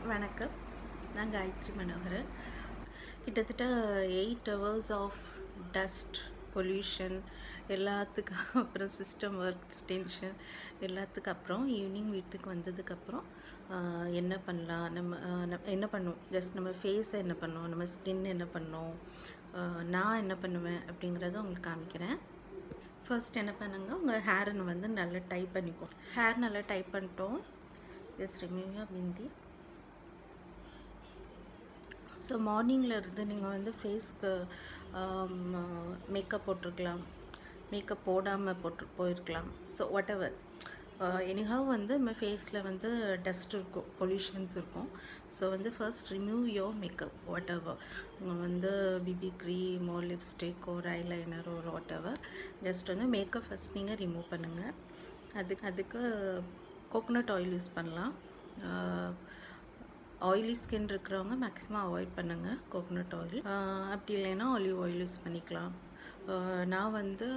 வணக்கம் நான் காயத்ரி மனோகரன் கிட்டத்தட்ட eight hours of dust pollution எல்லாத்துக்கும் அப்புறம் சிஸ்டம் ஒர்க் டென்ஷன் எல்லாத்துக்கு அப்புறம் ஈவினிங் வீட்டுக்கு வந்ததுக்கப்புறம் ஆஹ், என்ன பண்ணலாம் நம்ம ஆஹ், நம்ம என்ன பண்ணுவோம் ஜஸ்ட் நம்ம ஃபேஸை என்ன பண்ணோம் நம்ம ஸ்கின் என்ன பண்ணோம் ஆஹ், நான் என்ன பண்ணுவேன் அப்படிங்கிறத உங்களுக்கு காமிக்கிறேன் ஃபர்ஸ்ட் என்ன பண்ணுங்க உங்கள் ஹேரை வந்து நல்லா டைப் பண்ணிக்கோ ஹேர் நல்லா டைப் பண்ணிட்டோம் ஜஸ்ட் ரிமூவ் பிந்தி ஸோ மார்னிங்கில் இருந்து நீங்கள் வந்து ஃபேஸ்க்கு மேக்கப் போட்டிருக்கலாம் மேக்கப் போடாமல் போட்டு போயிருக்கலாம் ஸோ வாட் எவர் எனிஹாவ் வந்து நம்ம ஃபேஸில் வந்து டஸ்ட் இருக்கும் பொல்யூஷன்ஸ் இருக்கும் ஸோ வந்து first remove your makeup whatever உங்கள் வந்து பிபி க்ரீம் ஓ லிப்ஸ்டிக் ஒரு ஐலைனர் ஒரு வாட் எவர் ஜஸ்ட் வந்து மேக்கப் ஃபஸ்ட் நீங்கள் ரிமூவ் பண்ணுங்கள் அதுக்கு அதுக்கு கோகோனட் ஆயில் யூஸ் பண்ணலாம் ஆயிலி ஸ்கின் இருக்கிறவங்க மேக்ஸிமம் அவாய்ட் பண்ணுங்கள் கோகோனட் ஆயில் அப்படி இல்லைன்னா ஆலிவ் ஆயில் யூஸ் பண்ணிக்கலாம் ஆஹ் நான் வந்து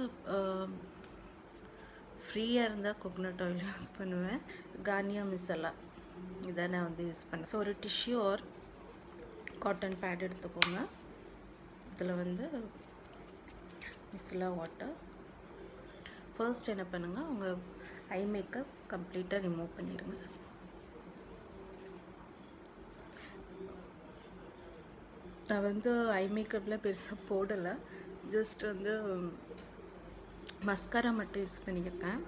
ஃப்ரீயாக இருந்தால் கோகோனட் ஆயில் யூஸ் பண்ணுவேன் கார்னியா மிசலா இதை நான் வந்து யூஸ் பண்ணேன் ஸோ ஒரு டிஷ்யூ ஆர் காட்டன் பேட் எடுத்துக்கோங்க இதில் வந்து மிஸ்லா வாட்டர் ஃபர்ஸ்ட் என்ன பண்ணுங்கள் உங்கள் ஐ மேக்கப் கம்ப்ளீட்டாக ரிமூவ் பண்ணிடுங்க நான் வந்து ஐ மேக்கப்பில் பெருசாக போடலை ஜஸ்ட் வந்து மஸ்காரா மட்டும் யூஸ் பண்ணிக்கிட்டேன்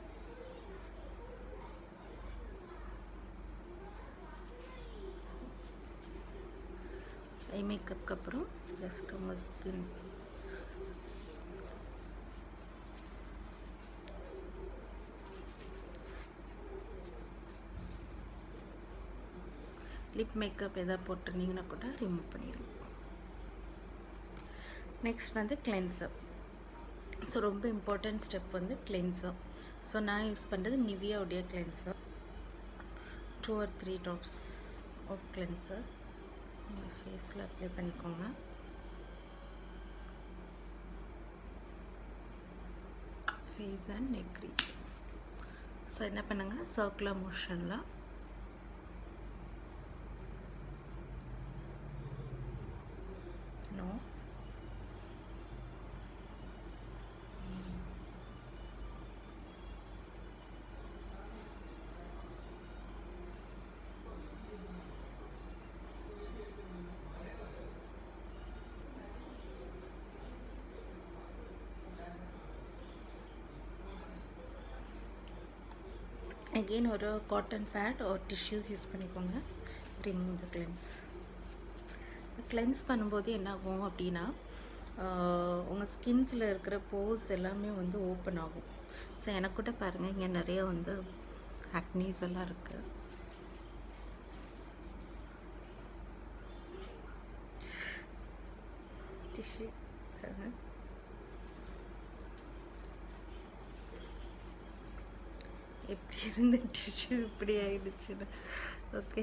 ஐ மேக்கப்புக்கு அப்புறம் ஜஸ்ட் உங்கள் ஸ்கின் லிப் மேக்கப் எதாவது போட்டிருந்தீங்கன்னா கூட ரிமூவ் பண்ணிடுங்க நெக்ஸ்ட் வந்து கிளென்சர் ஸோ ரொம்ப இம்பார்ட்டன்ட் ஸ்டெப் வந்து கிளென்சர் ஸோ நான் யூஸ் பண்ணுறது நிவியாவுடைய cleanser two or three drops of cleanser உங்கள் ஃபேஸில் அப்ளை பண்ணிக்கோங்க face and neck reach so என்ன பண்ணுங்கள் சர்க்குலர் மோஷனில் nose அகெயின் ஒரு காட்டன் பேட் ஒரு டிஷ்யூஸ் யூஸ் பண்ணிக்கோங்க ரிமூவ் த கிளென்ஸ் கிளென்ஸ் பண்ணும்போது என்ன ஆகும் அப்படின்னா உங்கள் ஸ்கின்ஸில் இருக்கிற போஸ் எல்லாமே வந்து ஓப்பன் ஆகும் ஸோ எனக்கு கூட பாருங்கள் இங்கே நிறைய வந்து ஆக்னீஸ் எல்லாம் இருக்குது டிஷ்யூ எப்படி இருந்த டிஷ்யூ இப்படி ஆயிடுச்சுன்னு ஓகே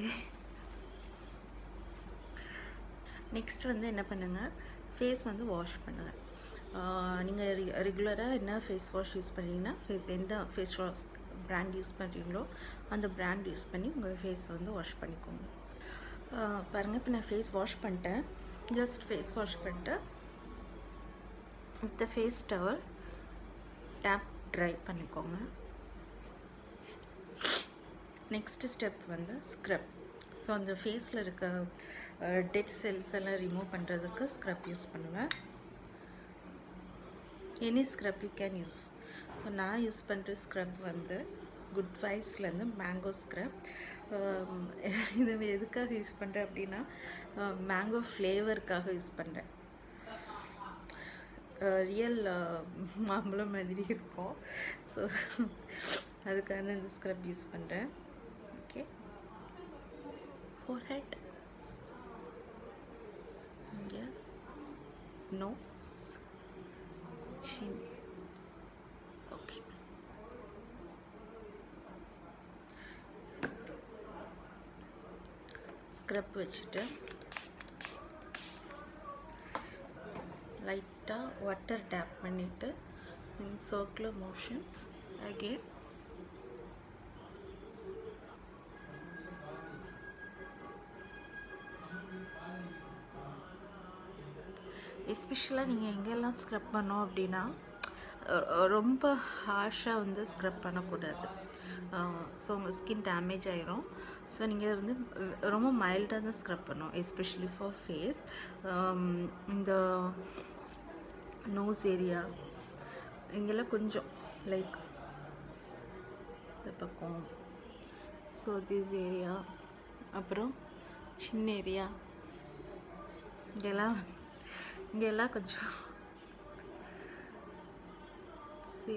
நெக்ஸ்ட் வந்து என்ன பண்ணுங்கள் ஃபேஸ் வந்து வாஷ் பண்ணுங்கள் நீங்கள் ரெகுலராக என்ன ஃபேஸ் வாஷ் யூஸ் பண்ணீங்கன்னா ஃபேஸ் எந்த ஃபேஸ் வாஷ் பிராண்ட் யூஸ் பண்ணுறீங்களோ அந்த பிராண்ட் யூஸ் பண்ணி உங்கள் ஃபேஸ் வந்து வாஷ் பண்ணிக்கோங்க பாருங்கள் இப்போ நான் ஃபேஸ் வாஷ் பண்ணிட்டேன் ஜஸ்ட் ஃபேஸ் வாஷ் பண்ணிட்டு with face towel dab dry பண்ணிக்கோங்க நெக்ஸ்ட் ஸ்டெப் வந்து ஸ்க்ரப் ஸோ அந்த ஃபேஸில் இருக்க டெட் செல்ஸ் எல்லாம் ரிமூவ் பண்ணுறதுக்கு ஸ்க்ரப் யூஸ் பண்ணுவேன் any scrub you can use so நான் யூஸ் பண்ணுற ஸ்க்ரப் வந்து குட் வைப்ஸ்லேருந்து மேங்கோ ஸ்க்ரப் இது எதுக்காக யூஸ் பண்ணுறேன் அப்படின்னா மேங்கோ ஃப்ளேவருக்காக யூஸ் பண்ணுறேன் ரியல் மாம்பழம் மாதிரி இருக்கும் ஸோ அதுக்காக தான் இந்த ஸ்க்ரப் யூஸ் பண்ணுறேன் okay forehead here nose chin okay scrub வச்சுட்டு லைட்டாக வாட்டர் டேப் பண்ணிவிட்டு இன் சர்க்குலர் மோஷன்ஸ் அகெயின் எஸ்பெஷலாக நீங்கள் எங்கெல்லாம் ஸ்க்ரப் பண்ணோம் அப்படின்னா அஹ் ரொம்ப ஹார்ஷாக வந்து ஸ்க்ரப் பண்ணக்கூடாது ஸோ உங்கள் ஸ்கின் டேமேஜ் ஆயிரும் ஸோ நீங்கள் வந்து ரொம்ப மைல்டாக தான் ஸ்க்ரப் பண்ணணும் எஸ்பெஷலி ஃபார் ஃபேஸ் இந்த நோஸ் ஏரியா இங்கெல்லாம் கொஞ்சம் லைக் இந்த பக்கம் ஸோ திஸ் ஏரியா அப்புறம் சின்ன ஏரியா இங்கெல்லாம் இங்கெல்லாம் கொஞ்சம் see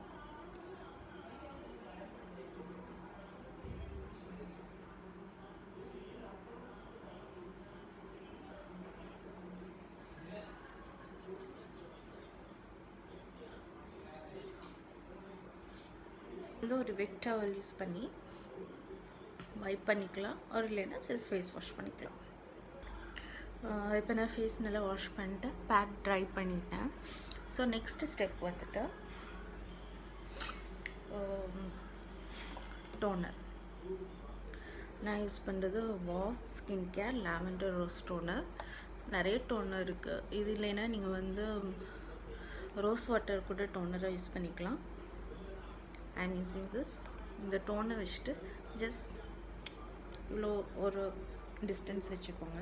இது ஒரு வெட் டவல் யூஸ் பண்ணி வைப் பண்ணிக்கலாம் ஒரு இல்லைன்னா ஜஸ்ட் ஃபேஸ் வாஷ் பண்ணிக்கலாம் இப்போ நான் ஃபேஸ் நல்லா வாஷ் பண்ணிட்டு பேக் ட்ரை பண்ணிட்டேன் ஸோ நெக்ஸ்ட் ஸ்டெப் வந்துட்டு டோனர் நான் யூஸ் பண்ணுறது wow skin care lavender rose toner நிறைய டோனர் இருக்குது இது இல்லைன்னா நீங்கள் வந்து ரோஸ் வாட்டர் கூட டோனராக யூஸ் பண்ணிக்கலாம் ஐ எம் யூஸிங் திஸ் இந்த டோனர் வச்சுட்டு ஜஸ்ட் இவ்வளோ ஒரு டிஸ்டன்ஸ் வச்சுக்கோங்க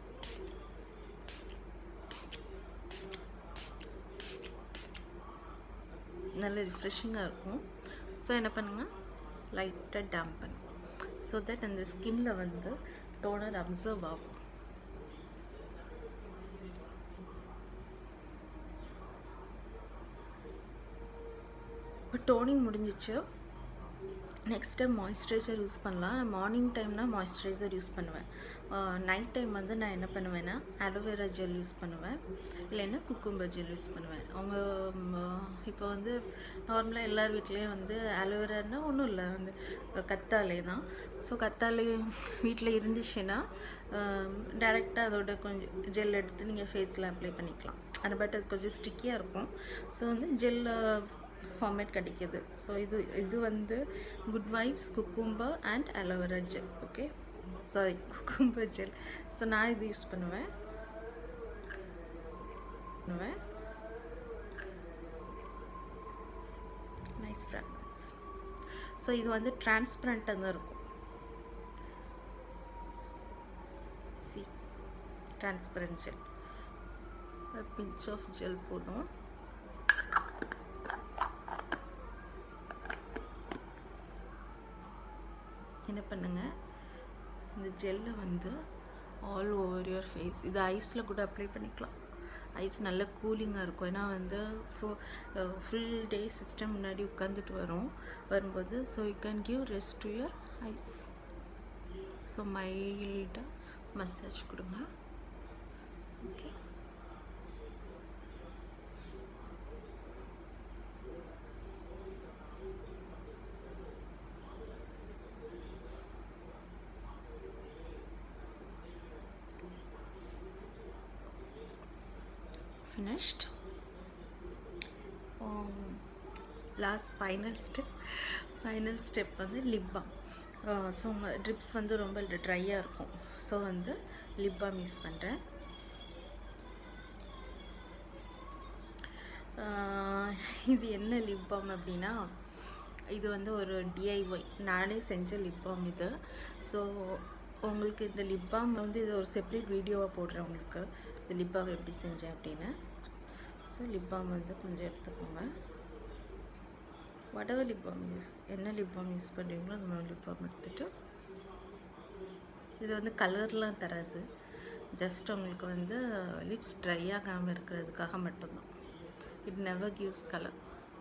நல்ல ரிஃப்ரெஷிங்காக இருக்கும் ஸோ என்ன பண்ணுங்கள் லைட்டாக டேம்ப் பண்ணு ஸோ தட் அந்த ஸ்கின்ல வந்து டோனர் அப்சர்வ் ஆகும் இப்போ டோனிங் முடிஞ்சிச்சு நெக்ஸ்ட் டைம் மாய்ஸ்சரைசர் யூஸ் பண்ணலாம் நான் மார்னிங் டைம்னா மாய்ஸ்சரைசர் யூஸ் பண்ணுவேன் நைட் டைம் வந்து நான் என்ன பண்ணுவேன்னா அலோவேரா ஜெல் யூஸ் பண்ணுவேன் இல்லைன்னா குக்கும்பர் ஜெல் யூஸ் பண்ணுவேன் அவங்க இப்போ வந்து நார்மலாக எல்லார் வீட்லேயும் வந்து அலோவேரானா ஒன்றும் இல்லை வந்து கத்தாழை தான் ஸோ கத்தாழை வீட்டில் இருந்துச்சுன்னா டேரெக்டாக அதோட கொஞ்சம் ஜெல் எடுத்து நீங்கள் ஃபேஸில் அப்ளை பண்ணிக்கலாம் அது பட் அது கொஞ்சம் ஸ்டிக்கியாக இருக்கும் ஸோ வந்து ஜெல் ஃபார்மேட் கிடைக்கிது ஸோ இது இது வந்து good vibes cucumber and aloe vera gel okay sorry cucumber gel so நான் இது யூஸ் பண்ணுவேன் பண்ணுவேன் நைஸ் ஃப்ராக்ரன்ஸ் ஸோ இது வந்து டிரான்ஸ்பரண்ட்டாக தான் இருக்கும் see transparent gel pinch of gel போதும் என்ன பண்ணுங்கள் இந்த ஜெல்லை வந்து ஆல் ஓவர் யுவர் ஃபேஸ் இது ஐஸில் கூட அப்ளை பண்ணிக்கலாம் ஐஸ் நல்ல கூலிங்காக இருக்கும் ஏன்னா வந்து ஃபுல் டே சிஸ்டம் முன்னாடி உட்காந்துட்டு வரும் வரும்போது so you can give rest to your eyes so மைல்டாக மசாஜ் கொடுங்க okay finished last final step final step வந்து லிப் பாம் ஸோ உங்கள் ட்ரிப்ஸ் வந்து ரொம்ப ட்ரையாக இருக்கும் ஸோ வந்து லிப் பாம் யூஸ் பண்ணுறேன் இது என்ன லிப் பாம் அப்படின்னா இது வந்து ஒரு டிஐஒய் நானே செஞ்ச லிப் பாம் இது ஸோ உங்களுக்கு இந்த லிப் பாம் வந்து இது ஒரு செப்ரேட் வீடியோவாக போடுறேன் உங்களுக்கு இந்த லிப் பாம் எப்படி செஞ்சேன் அப்படின்னு ஸோ லிப் பாம் வந்து கொஞ்சம் எடுத்துக்கோங்க whatever லிப் பாம் யூஸ் என்ன லிப் பாம் யூஸ் பண்ணுறீங்களோ அந்த மாதிரி லிப் பாம் எடுத்துகிட்டு இது வந்து கலர்லாம் தராது ஜஸ்ட் உங்களுக்கு வந்து லிப்ஸ் ட்ரை ஆகாமல் இருக்கிறதுக்காக மட்டும்தான் it never gives colour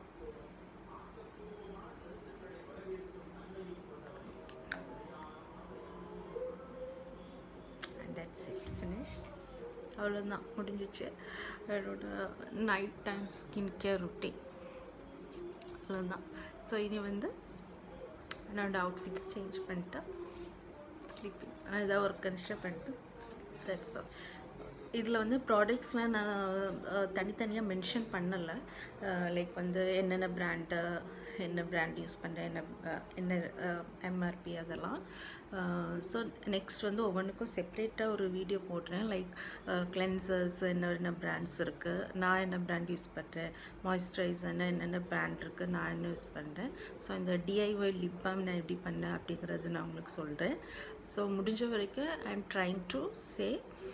that's it finish அவ்வளோதான் முடிஞ்சிச்சு என்னோட night time skin care routine அவ்வளோதான் ஸோ இனி வந்து என்னோட அவுட்ஃபிட்ஸ் சேஞ்ச் பண்ணிட்டு ஸ்லீப்பிங் நான் ஏதாவது ஒர்க் கன்ஸ்ட்ரக்ட் பண்ணிட்டு தட்ஸ் ஆல் இதில் வந்து ப்ராடக்ட்ஸ்லாம் நான் தனித்தனியாக மென்ஷன் பண்ணலை லைக் வந்து என்னென்ன பிராண்டு என்ன பிராண்ட் யூஸ் பண்ணுறேன் என்ன அஹ், என்ன எம்ஆர்பி அதெல்லாம் ஸோ நெக்ஸ்ட் வந்து ஒவ்வொன்றுக்கும் செப்ரேட்டாக ஒரு வீடியோ போடுறேன் லைக் கிளென்சர்ஸ் என்ன என்ன பிராண்ட்ஸ் இருக்குது நான் என்ன பிராண்ட் யூஸ் பண்ணுறேன் மாய்ஸ்சரைசர்னா என்னென்ன பிராண்ட் இருக்குது நான் என்ன யூஸ் பண்ணுறேன் ஸோ இந்த டிஐஒய் லிப் பாம் நான் எப்படி பண்ணேன் அப்படிங்கிறது நான் உங்களுக்கு சொல்கிறேன் ஸோ முடிஞ்ச வரைக்கும் I am trying to say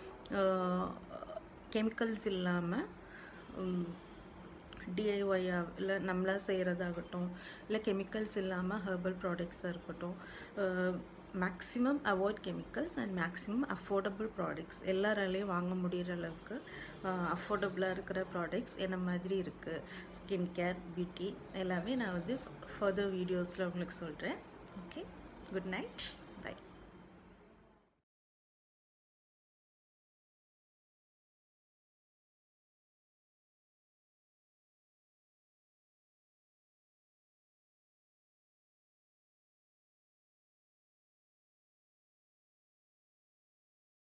chemicals இல்லாமல் டிஐஒய்யா இல்லை நம்மளாக செய்கிறதாகட்டும் இல்லை கெமிக்கல்ஸ் இல்லாமல் ஹெர்பல் ப்ராடக்ட்ஸாக இருக்கட்டும் maximum avoid chemicals and maximum affordable products எல்லாராலையும் வாங்க முடிகிற அளவுக்கு அஃபோர்டபுளாக இருக்கிற ப்ராடக்ட்ஸ் என்ன மாதிரி இருக்குது ஸ்கின் கேர் பியூட்டி எல்லாமே நான் வந்து ஃபர்தர் வீடியோஸில் உங்களுக்கு சொல்கிறேன் ஓகே குட் நைட்